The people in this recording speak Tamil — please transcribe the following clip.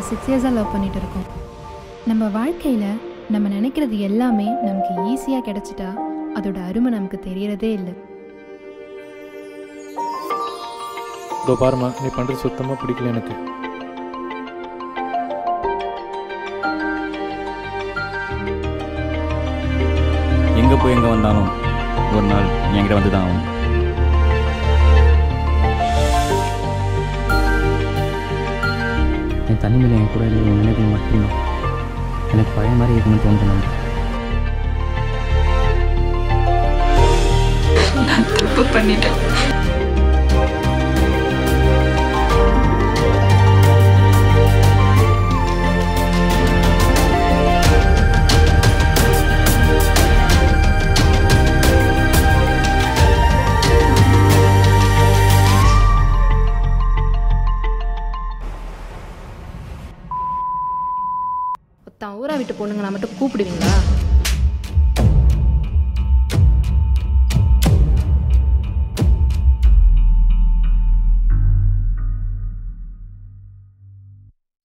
சிக்ஸ் இயர்ஸாக லவ் பண்ணிட்டு இருக்கோம் நம்ம வாழ்க்கையில் நம்ம நினைக்கிறது எல்லாமே நமக்கு ஈஸியாக கிடைச்சிட்டா அதோட அருமை நமக்கு தெரியறதே இல்லை இதோ பாருமா நீ பண்ணுறது சுத்தமாக பிடிக்கல எனக்கு எங்கே போய் எங்கே வந்தாலும் ஒரு நாள் நீ என்கிட்ட வந்து தான் ஆகணும் என் தனிமையில் என் கூட இல்லை உன் நினைவு மட்டும்தான் எனக்கு பழைய மாதிரி இருக்குன்னு தோணுது நம்ம நான் தப்பு பண்ணிட்டேன் ஒருத்தன் ஊரா விட்டு பொண்ணுங்க நான் மட்டும் கூப்பிடுவீங்களா